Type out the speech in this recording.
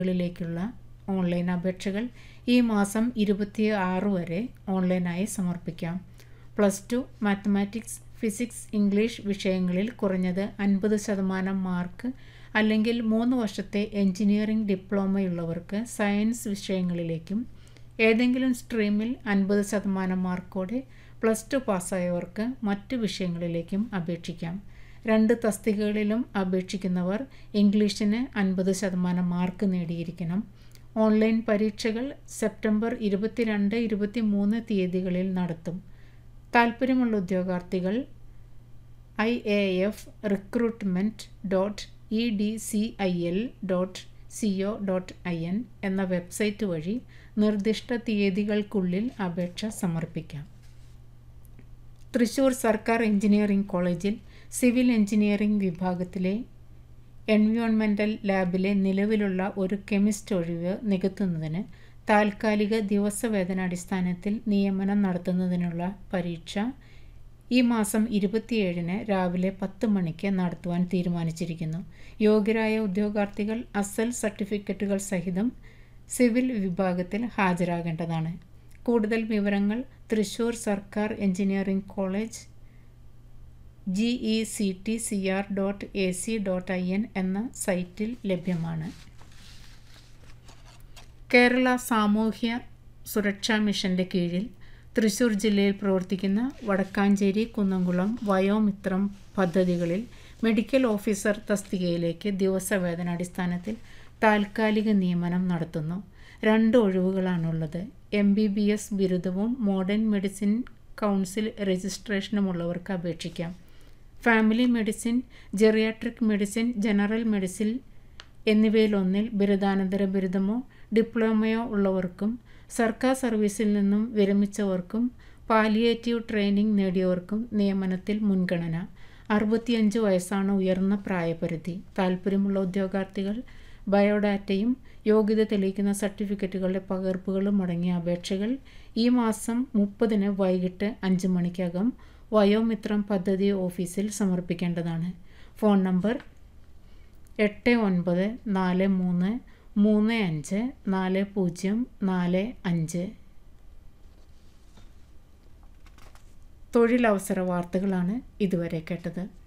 കളിലേക്കുള്ള online അപേക്ഷകൾ ഈ മാസം ഇരുപത്തി ആറ് വരെ ഓൺലൈനായി സമർപ്പിക്കാം plus two mathematics physics English വിഷയങ്ങളിൽ കുറഞ്ഞത് അൻപത് ശതമാനം മാർക്ക് അല്ലെങ്കിൽ മൂന്ന് വർഷത്തെ എഞ്ചിനീയറിംഗ് ഡിപ്ലോമയുള്ളവർക്ക് സയൻസ് വിഷയങ്ങളിലേക്കും ഏതെങ്കിലും സ്ട്രീമിൽ അൻപത് ശതമാനം മാർക്കോടെ പ്ലസ് ടു പാസ്സായവർക്ക് മറ്റ് വിഷയങ്ങളിലേക്കും അപേക്ഷിക്കാം രണ്ട് തസ്തികകളിലും അപേക്ഷിക്കുന്നവർ ഇംഗ്ലീഷിന് അൻപത് ശതമാനം മാർക്ക് നേടിയിരിക്കണം ഓൺലൈൻ പരീക്ഷകൾ സെപ്റ്റംബർ ഇരുപത്തിരണ്ട് ഇരുപത്തി മൂന്ന് തീയതികളിൽ നടത്തും താൽപ്പര്യമുള്ള ഉദ്യോഗാർത്ഥികൾ I A F recruitment dot E D C I L dot C O dot I N എന്ന വെബ്സൈറ്റ് വഴി നിർദ്ദിഷ്ട തീയതികൾക്കുള്ളിൽ അപേക്ഷ സമർപ്പിക്കാം തൃശൂർ സർക്കാർ എഞ്ചിനീയറിംഗ് കോളേജിൽ സിവിൽ എഞ്ചിനീയറിംഗ് വിഭാഗത്തിലെ എൻവയോൺമെൻ്റൽ ലാബിലെ നിലവിലുള്ള ഒരു കെമിസ്റ്റ് ഒഴിവ് നികത്തുന്നതിന് താൽക്കാലിക ദിവസവേതനാടിസ്ഥാനത്തിൽ നിയമനം നടത്തുന്നതിനുള്ള പരീക്ഷ ഈ മാസം ഇരുപത്തിയേഴിന് രാവിലെ പത്ത് മണിക്ക് നടത്തുവാൻ തീരുമാനിച്ചിരിക്കുന്നു യോഗ്യരായ ഉദ്യോഗാർത്ഥികൾ അസൽ സർട്ടിഫിക്കറ്റുകൾ സഹിതം സിവിൽ വിഭാഗത്തിൽ ഹാജരാകേണ്ടതാണ് കൂടുതൽ വിവരങ്ങൾ തൃശൂർ സർക്കാർ engineering college G E C T C R dot A C dot I N എന്ന സൈറ്റിൽ ലഭ്യമാണ് കേരള സാമൂഹ്യ സുരക്ഷാ മിഷൻ്റെ കീഴിൽ തൃശൂർ ജില്ലയിൽ പ്രവർത്തിക്കുന്ന വടക്കാഞ്ചേരി കുന്നംകുളം വയോമിത്രം പദ്ധതികളിൽ മെഡിക്കൽ ഓഫീസർ തസ്തികയിലേക്ക് ദിവസവേതനാടിസ്ഥാനത്തിൽ താൽക്കാലിക നിയമനം നടത്തുന്നു രണ്ട് ഒഴിവുകളാണുള്ളത് എം ബി ബി എസ് ബിരുദവും മോഡേൺ മെഡിസിൻ കൗൺസിൽ രജിസ്ട്രേഷനുമുള്ളവർക്ക് അപേക്ഷിക്കാം family medicine geriatric medicine general medicine എന്നിവയിലൊന്നിൽ ബിരുദാനന്തര ബിരുദമോ ഡിപ്ലോമയോ ഉള്ളവർക്കും സർക്കാർ സർവീസിൽ നിന്നും വിരമിച്ചവർക്കും പാലിയേറ്റീവ് ട്രെയിനിങ് നേടിയവർക്കും നിയമനത്തിൽ മുൻഗണന അറുപത്തിയഞ്ച് വയസ്സാണ് ഉയർന്ന പ്രായപരിധി താൽപ്പര്യമുള്ള ഉദ്യോഗാർത്ഥികൾ ബയോഡാറ്റയും യോഗ്യത തെളിയിക്കുന്ന സർട്ടിഫിക്കറ്റുകളുടെ പകർപ്പുകളും അടങ്ങിയ അപേക്ഷകൾ ഈ മാസം മുപ്പതിന് വൈകിട്ട് അഞ്ച് മണിക്കകം വയോമിത്രം പദ്ധതി ഓഫീസിൽ സമർപ്പിക്കേണ്ടതാണ് ഫോൺ നമ്പർ എട്ട് ഒൻപത് നാല് മൂന്ന് മൂന്ന് അഞ്ച് നാല് പൂജ്യം നാല് അഞ്ച് തൊഴിലവസര വാർത്തകളാണ് ഇതുവരെ കേട്ടത്